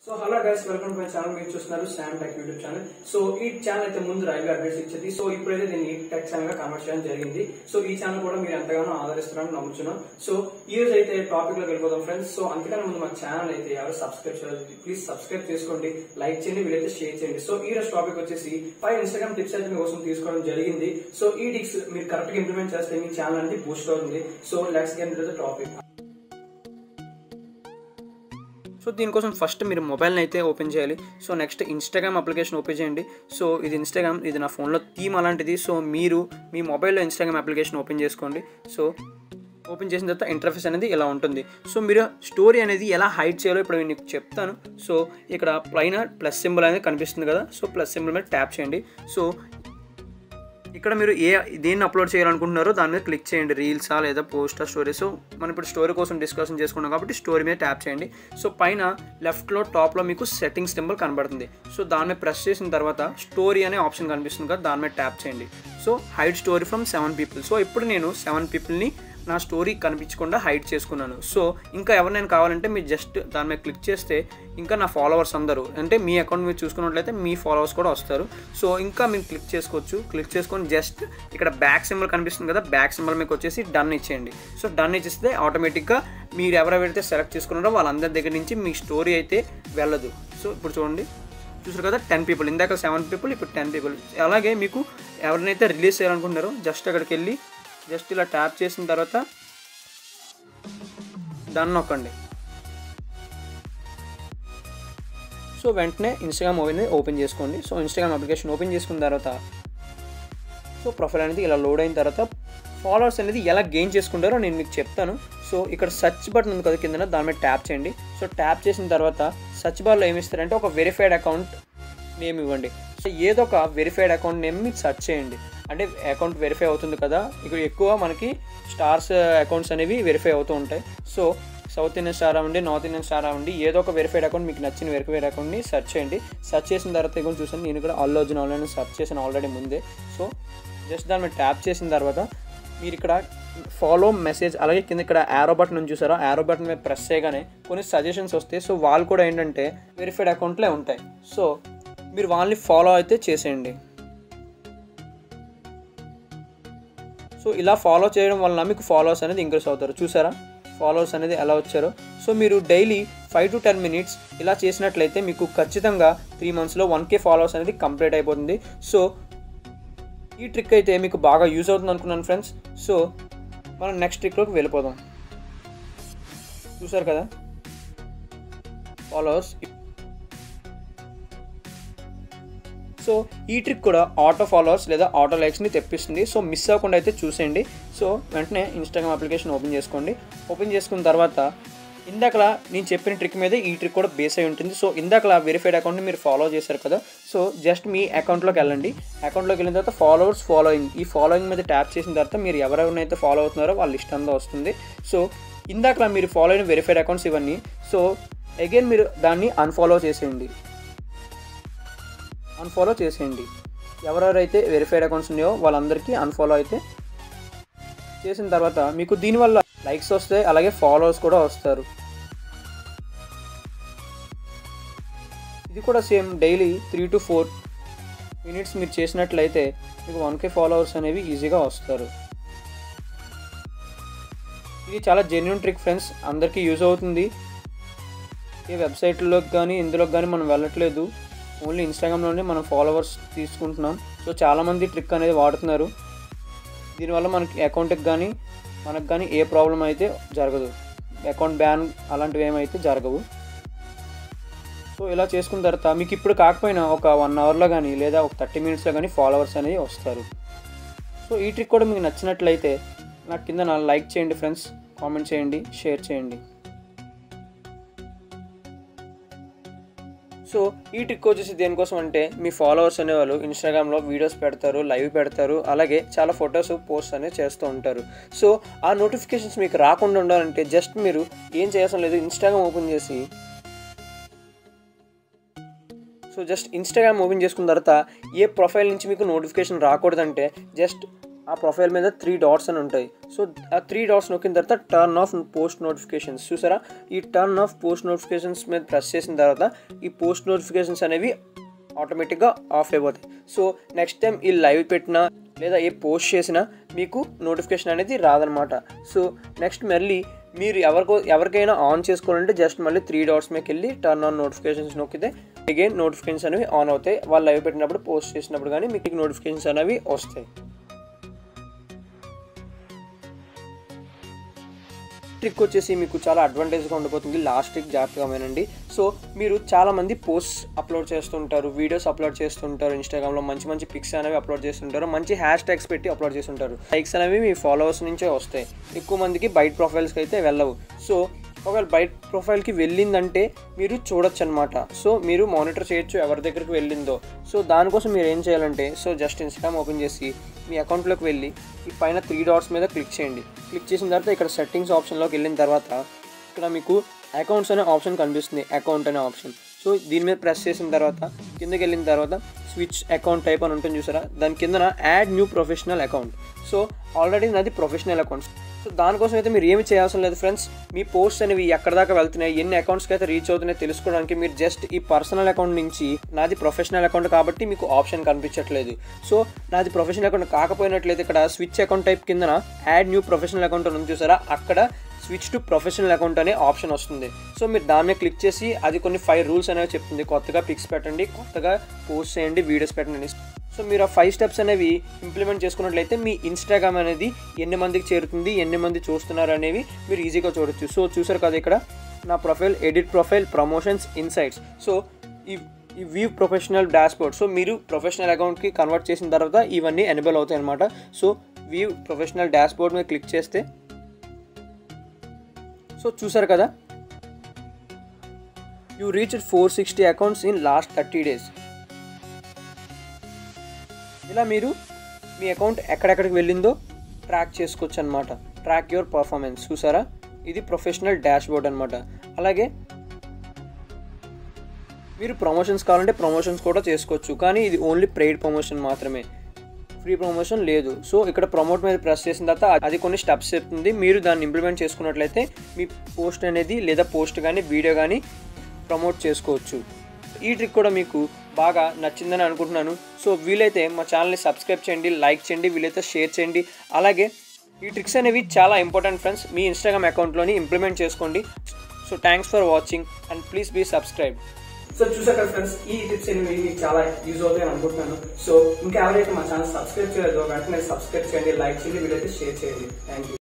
so hello guys welcome to my channel మీరు చూస్తున్నారు Sam tech YouTube channel so ఈ channel అయితే ముందు రైల్వే అడ్రస్ ఇచ్చేది సో ఇప్పుడైతే దీన్ని టెక్ ఛానల్ గా కన్వర్ట్ చేయడం జరిగింది సో ఈ ఛానల్ కూడా మీరు ఎంతగానో ఆదరిస్తున్నారని నమ్ముతున్నాం సో ఈ రోజు అయితే టాపిక్ లోకి వెళ్ళిపోదాం ఫ్రెండ్స్ సో అందుకని ముందు మా ఛానల్ అయితే ఎవరు సబ్స్క్రైబ్ చేయలేదు ప్లీజ్ సబ్స్క్రైబ్ చేసుకోండి లైక్ చేయండి వీలైతే షేర్ చేయండి సో ఈ రోజు టాపిక్ వచ్చేసి ఫైవ్ ఇన్స్టాగ్రామ్ టిప్స్ అయితే మీకోసం తీసుకోవడం జరిగింది సో ఈ టిప్స్ మీరు కరెక్ట్ గా ఇంప్లిమెంట్ చేస్తే మీ ఛానల్ అనేది బూస్ట్ అవుతుంది so let's get the topic so దీనికోసం ఫస్ట్ మీరు మొబైల్ని అయితే ఓపెన్ చేయాలి so next Instagram application open చేయండి సో ఇది ఇన్స్టాగ్రామ్ ఇది నా ఫోన్లో థీమ్ అలాంటిది సో మీరు మీ మొబైల్లో ఇన్స్టాగ్రామ్ అప్లికేషన్ ఓపెన్ చేసుకోండి సో ఓపెన్ చేసిన తర్వాత ఇంటర్ఫేస్ అనేది ఇలా ఉంటుంది సో మీరు స్టోరీ అనేది ఎలా హైడ్ చేయాలో ఇప్పుడు నేను మీకు చెప్తాను సో ఇక్కడ పైన ప్లస్ సింబల్ అనేది కనిపిస్తుంది కదా సో ప్లస్ సింబల్ మీద ట్యాప్ చేయండి సో ఇక్కడ మీరు ఏ దేన్ని అప్లోడ్ చేయాలనుకుంటున్నారో దాని మీద క్లిక్ చేయండి రీల్సా లేదా పోస్టా స్టోరీస్ మనం ఇప్పుడు స్టోరీ కోసం డిస్కషన్ చేసుకున్నాం కాబట్టి స్టోరీ మీద ట్యాప్ చేయండి సో పైన లెఫ్ట్లో టాప్లో మీకు సెట్టింగ్స్ సింబల్ కనబడుతుంది సో దాని మీద ప్రెస్ చేసిన తర్వాత స్టోరీ అనే ఆప్షన్ కనిపిస్తుంది కదా దాని మీద ట్యాప్ చేయండి so hide story from seven people so ఇప్పుడు నేను సెవెన్ పీపుల్ని నా స్టోరీ కనిపించకుండా హైడ్ చేసుకున్నాను సో ఇంకా ఎవరినైనా కావాలంటే మీరు జస్ట్ దాని మీద క్లిక్ చేస్తే ఇంకా నా ఫాలోవర్స్ అందరూ అంటే మీ అకౌంట్ మీరు చూసుకున్నట్లయితే మీ ఫాలోవర్స్ కూడా వస్తారు సో ఇంకా మీరు క్లిక్ చేసుకోవచ్చు క్లిక్ చేసుకొని జస్ట్ ఇక్కడ బ్యాక్ సింబల్ కనిపిస్తుంది కదా బ్యాక్ సింబల్ మీకు వచ్చేసి డన్ ఇచ్చేయండి సో డన్ ఇచ్చేస్తే ఆటోమేటిక్గా మీరు ఎవరెవరైతే సెలెక్ట్ చేసుకున్నారో వాళ్ళందరి దగ్గర నుంచి మీ స్టోరీ అయితే వెళ్ళదు సో ఇప్పుడు చూడండి చూసారు కదా టెన్ పీపుల్ ఇందాక సెవెన్ పీపుల్ ఇప్పుడు టెన్ పీపుల్ అలాగే మీకు ఎవరినైతే రిలీజ్ చేయాలనుకుంటున్నారో జస్ట్ అక్కడికి వెళ్ళి జస్ట్ ఇలా ట్యాప్ చేసిన తర్వాత డన్ నొక్కండి సో వెంటనే ఇన్స్టాగ్రామ్ ఓపెన్ ఓపెన్ చేసుకోండి సో ఇన్స్టాగ్రామ్ అప్లికేషన్ ఓపెన్ చేసుకున్న తర్వాత సో ప్రొఫైల్ అనేది ఇలా లోడ్ అయిన తర్వాత ఫాలోవర్స్ అనేది ఎలా గెయిన్ చేసుకుంటారో నేను మీకు చెప్తాను సో ఇక్కడ సర్చ్ బటన్ ఉంది కదా కింద దాని మీద ట్యాప్ చేయండి సో ట్యాప్ చేసిన తర్వాత సర్చ్ బార్లో ఏమి ఇస్తారంటే ఒక వెరిఫైడ్ అకౌంట్ నేమ్ ఇవ్వండి సో ఏదో ఒక వెరిఫైడ్ అకౌంట్ నేమ్ మీరు సెర్చ్ చేయండి అంటే అకౌంట్ వెరిఫై అవుతుంది కదా ఇక్కడ ఎక్కువ మనకి స్టార్స్ అకౌంట్స్ అనేవి వెరిఫై అవుతూ ఉంటాయి సో సౌత్ ఇండియన్ స్టార్ అవ్వండి నార్త్ ఇండియన్ స్టార్ అవ్వండి ఏదో ఒక వెరిఫైడ్ అకౌంట్ మీకు నచ్చిన వెరిఫైడ్ అకౌంట్ని సెర్చ్ చేయండి సెర్చ్ చేసిన తర్వాత ఇక్కడ చూసాను నేను ఇక్కడ ఆల్ అర్జున్ ఆన్లైన్ సెర్చ్ చేశాను ఆల్రెడీ ముందే సో జస్ట్ దాని మీద ట్యాప్ చేసిన తర్వాత మీరు ఇక్కడ ఫాలో మెసేజ్ అలాగే కింద ఇక్కడ యారో బటన్ ఉంది చూసారా యారో బటన్ మీద ప్రెస్ చేయగానే కొన్ని సజెషన్స్ వస్తాయి సో వాళ్ళు కూడా ఏంటంటే వెరిఫైడ్ అకౌంట్లే ఉంటాయి సో మీరు వాళ్ళని ఫాలో అయితే చేసేయండి సో ఇలా ఫాలో చేయడం వలన మీకు ఫాలోవర్స్ అనేది ఇంక్రీస్ అవుతారు చూసారా ఫాలోవర్స్ అనేది ఎలా వచ్చారో సో మీరు daily five to ten minutes ఇలా చేసినట్లయితే మీకు ఖచ్చితంగా త్రీ మంత్స్లో వన్ కే ఫాలోవర్స్ అనేది కంప్లీట్ అయిపోతుంది సో ఈ ట్రిక్ అయితే మీకు బాగా యూజ్ అవుతుంది అనుకున్నాను ఫ్రెండ్స్ సో మనం నెక్స్ట్ ట్రిక్లోకి వెళ్ళిపోదాం చూసారు కదా ఫాలోవర్స్ సో ఈ ట్రిక్ కూడా ఆటో ఫాలోవర్స్ లేదా ఆటో లైక్స్ని తెప్పిస్తుంది సో మిస్ అవ్వకుండా అయితే చూసేయండి సో వెంటనే ఇన్స్టాగ్రామ్ అప్లికేషన్ ఓపెన్ చేసుకోండి ఓపెన్ చేసుకున్న తర్వాత ఇందాకలా నేను చెప్పిన ట్రిక్ మీద ఈ ట్రిక్ కూడా బేస్ అయి ఉంటుంది సో ఇందాకలా వెరిఫైడ్ అకౌంట్ని మీరు ఫాలో చేశారు కదా సో జస్ట్ మీ అకౌంట్లోకి వెళ్ళండి అకౌంట్లోకి వెళ్ళిన తర్వాత ఫాలోవర్స్ ఫాలోయింగ్ ఈ ఫాలోయింగ్ మీద ట్యాప్ చేసిన తర్వాత మీరు ఎవరెవరినైతే ఫాలో అవుతున్నారో వాళ్ళ లిస్ట్ అంతా వస్తుంది సో ఇందాకలా మీరు ఫాలో అయిన వెరిఫైడ్ అకౌంట్స్ ఇవన్నీ సో అగైన్ మీరు దాన్ని అన్ఫాలో చేసేయండి అన్ఫాలో చేసేయండి ఎవరెవరైతే వెరిఫైడ్ అకౌంట్స్ ఉన్నాయో వాళ్ళందరికీ అన్ఫాలో అయితే చేసిన తర్వాత మీకు దీనివల్ల లైక్స్ వస్తాయి అలాగే ఫాలోవర్స్ కూడా వస్తారు ఇది కూడా same daily three to four minutes మీరు చేసినట్లయితే మీకు వన్ కే ఫాలోవర్స్ అనేవి ఈజీగా వస్తారు ఇది చాలా జెన్యున్ ట్రిక్ ఫ్రెండ్స్ అందరికీ యూజ్ అవుతుంది ఏ వెబ్సైట్లోకి కానీ ఇందులోకి కానీ మనం వెళ్ళట్లేదు ఓన్లీ ఇన్స్టాగ్రామ్లోనే మనం ఫాలోవర్స్ తీసుకుంటున్నాం సో చాలామంది ట్రిక్ అనేది వాడుతున్నారు దీనివల్ల మనకి అకౌంట్కి కానీ మనకు కానీ ఏ ప్రాబ్లం అయితే జరగదు అకౌంట్ బ్యాన్ అలాంటివి ఏమైతే జరగవు సో ఇలా చేసుకున్న తర్వాత మీకు ఇప్పుడు కాకపోయినా ఒక వన్ అవర్లో కానీ లేదా ఒక థర్టీ మినిట్స్లో కానీ ఫాలోవర్స్ అనేవి వస్తారు సో ఈ ట్రిక్ కూడా మీకు నచ్చినట్లయితే నాకు కింద నా లైక్ చేయండి ఫ్రెండ్స్ కామెంట్ చేయండి షేర్ చేయండి సో ఈ ట్రిక్ వచ్చేసి దేనికోసం అంటే మీ ఫాలోవర్స్ అనేవాళ్ళు ఇన్స్టాగ్రామ్లో వీడియోస్ పెడతారు లైవ్ పెడతారు అలాగే చాలా ఫొటోస్ పోస్ట్ అనేది చేస్తూ ఉంటారు సో ఆ నోటిఫికేషన్స్ మీకు రాకుండా ఉండాలంటే జస్ట్ మీరు ఏం చేయాల్సిన లేదు ఇన్స్టాగ్రామ్ ఓపెన్ చేసి సో జస్ట్ ఇన్స్టాగ్రామ్ ఓపెన్ చేసుకున్న తర్వాత ఏ ప్రొఫైల్ నుంచి మీకు నోటిఫికేషన్ రాకూడదంటే జస్ట్ ఆ ప్రొఫైల్ మీద త్రీ డాట్స్ అని ఉంటాయి సో ఆ త్రీ డాట్స్ నొక్కిన తర్వాత టర్న్ ఆఫ్ పోస్ట్ నోటిఫికేషన్స్ చూసారా ఈ టర్న్ ఆఫ్ పోస్ట్ నోటిఫికేషన్స్ మీద ప్రెస్ చేసిన తర్వాత ఈ పోస్ట్ నోటిఫికేషన్స్ అనేవి ఆటోమేటిక్గా ఆఫ్ అయిపోతాయి సో నెక్స్ట్ టైం ఈ లైవ్ పెట్టినా లేదా ఏ పోస్ట్ చేసినా మీకు నోటిఫికేషన్ అనేది రాదనమాట సో నెక్స్ట్ మళ్ళీ మీరు ఎవరికో ఎవరికైనా ఆన్ చేసుకోవాలంటే జస్ట్ మళ్ళీ త్రీ డాట్స్ మీదకి వెళ్ళి టర్న్ ఆన్ నోటిఫికేషన్స్ నొక్కితే అగైన్ నోటిఫికేషన్స్ అనేవి ఆన్ అవుతాయి వాళ్ళు లైవ్ పెట్టినప్పుడు పోస్ట్ చేసినప్పుడు కానీ మీకు నోటిఫికేషన్స్ అనేవి వస్తాయి ట్రిక్ వచ్చేసి మీకు చాలా అడ్వాంటేజ్గా ఉండిపోతుంది లాస్ట్ ట్రిక్ జాగ్రత్తగా వినండి సో మీరు చాలామంది పోస్ట్ అప్లోడ్ చేస్తుంటారు వీడియోస్ అప్లోడ్ చేస్తుంటారు ఇన్స్టాగ్రామ్లో మంచి మంచి పిక్స్ అనేవి అప్లోడ్ చేస్తుంటారు మంచి హ్యాష్ ట్యాగ్స్ పెట్టి అప్లోడ్ చేస్తుంటారు లైక్స్ అనేవి మీ ఫాలోవర్స్ నుంచే వస్తాయి ఎక్కువ మందికి బయట ప్రొఫైల్స్కి అయితే వెళ్ళవు సో ఒకవేళ బయట ప్రొఫైల్కి వెళ్ళిందంటే మీరు చూడొచ్చు అనమాట సో మీరు మానిటర్ చేయొచ్చు ఎవరి దగ్గరికి వెళ్ళిందో సో దానికోసం మీరు ఏం చేయాలంటే సో జస్ట్ ఇన్స్టాగ్రామ్ ఓపెన్ చేసి మీ అకౌంట్లోకి వెళ్ళి ఈ పైన త్రీ డాట్స్ మీద క్లిక్ చేయండి క్లిక్ చేసిన తర్వాత ఇక్కడ సెట్టింగ్స్ ఆప్షన్లోకి వెళ్ళిన తర్వాత ఇక్కడ మీకు అకౌంట్స్ అనే ఆప్షన్ కనిపిస్తుంది అకౌంట్ అనే ఆప్షన్ సో దీని మీద ప్రెస్ చేసిన తర్వాత కిందకి వెళ్ళిన తర్వాత స్విచ్ అకౌంట్ టైప్ అని ఉంటుంది చూసారా దాని కిందన add new professional account so already నాది ప్రొఫెషనల్ అకౌంట్స్ సో దానికోసం అయితే మీరు ఏమి చేయాల్సిన లేదు ఫ్రెండ్స్ మీ పోస్ట్ అనేవి ఎక్కడ దాకా వెళ్తున్నాయి ఎన్ని అకౌంట్స్కి అయితే రీచ్ అవుతున్నాయి తెలుసుకోవడానికి మీరు జస్ట్ ఈ పర్సనల్ అకౌంట్ నుంచి నాది ప్రొఫెషనల్ అకౌంట్ కాబట్టి మీకు ఆప్షన్ కనిపించట్లేదు సో నాది ప్రొఫెషనల్ అకౌంట్ కాకపోయినట్లయితే ఇక్కడ స్విచ్ అకౌంట్ టైప్ కిందన యాడ్ న్యూ ప్రొఫెషనల్ అకౌంట్ అని ఉంది చూసారా అక్కడ స్విచ్ టు ప్రొఫెషనల్ అకౌంట్ అనే ఆప్షన్ వస్తుంది సో మీరు దాని మీద క్లిక్ చేసి అది కొన్ని ఫైవ్ రూల్స్ అనేవి చెప్తుంది కొత్తగా పిక్స్ పెట్టండి కొత్తగా పోస్ట్ చేయండి వీడియోస్ పెట్టండి సో మీరు ఆ ఫైవ్ స్టెప్స్ అనేవి ఇంప్లిమెంట్ చేసుకున్నట్లయితే మీ ఇన్స్టాగ్రామ్ అనేది ఎన్ని మందికి చేరుతుంది ఎన్ని మంది చూస్తున్నారు అనేవి మీరు ఈజీగా చూడొచ్చు సో చూసారు కదా ఇక్కడ నా profile edit profile promotions insights so ఈ ఈ వ్యూ ప్రొఫెషనల్ డాష్బోర్డ్ సో మీరు ప్రొఫెషనల్ అకౌంట్కి కన్వర్ట్ చేసిన తర్వాత ఇవన్నీ ఎనేబుల్ అవుతాయి అనమాట సో వ్యూ ప్రొఫెషనల్ డాష్బోర్డ్ మీద క్లిక్ చేస్తే సో చూసారు కదా you reach four sixty accounts in last thirty days ఇలా మీరు మీ అకౌంట్ ఎక్కడెక్కడికి వెళ్ళిందో ట్రాక్ చేసుకోవచ్చు అనమాట ట్రాక్ యువర్ పర్ఫార్మెన్స్ చూసారా ఇది ప్రొఫెషనల్ డాష్ బోర్డ్ అనమాట అలాగే మీరు ప్రమోషన్స్ కావాలంటే ప్రమోషన్స్ కూడా చేసుకోవచ్చు కానీ ఇది ఓన్లీ ప్రైడ్ ప్రమోషన్ మాత్రమే ఫ్రీ ప్రమోషన్ లేదు సో ఇక్కడ ప్రమోట్ మీద ప్రెస్ చేసిన తర్వాత అది కొన్ని స్టెప్స్ చెప్తుంది మీరు దాన్ని ఇంప్లిమెంట్ చేసుకున్నట్లయితే మీ పోస్ట్ అనేది లేదా పోస్ట్ కానీ వీడియో కానీ ప్రమోట్ చేసుకోవచ్చు ఈ ట్రిక్ కూడా మీకు బాగా నచ్చిందని అనుకుంటున్నాను సో వీలైతే మా ఛానల్ని సబ్స్క్రైబ్ చేయండి లైక్ చేయండి వీలైతే షేర్ చేయండి అలాగే ఈ ట్రిక్స్ అనేవి చాలా ఇంపార్టెంట్ ఫ్రెండ్స్ మీ ఇన్స్టాగ్రామ్ అకౌంట్లోని ఇంప్లిమెంట్ చేసుకోండి so thanks for watching and please be subscribe so చూసాక ఫ్రెండ్స్ ఈ టిప్స్ అనేవి మీకు చాలా యూజ్ అవుతాయి అనుకుంటున్నాను సో ఇంకా ఎవరైతే మా ఛానల్ సబ్స్క్రైబ్ చేయలేదో వెంటనే సబ్స్క్రైబ్ చేయండి లైక్ చేయండి వీలైతే షేర్ చేయండి థ్యాంక్ యూ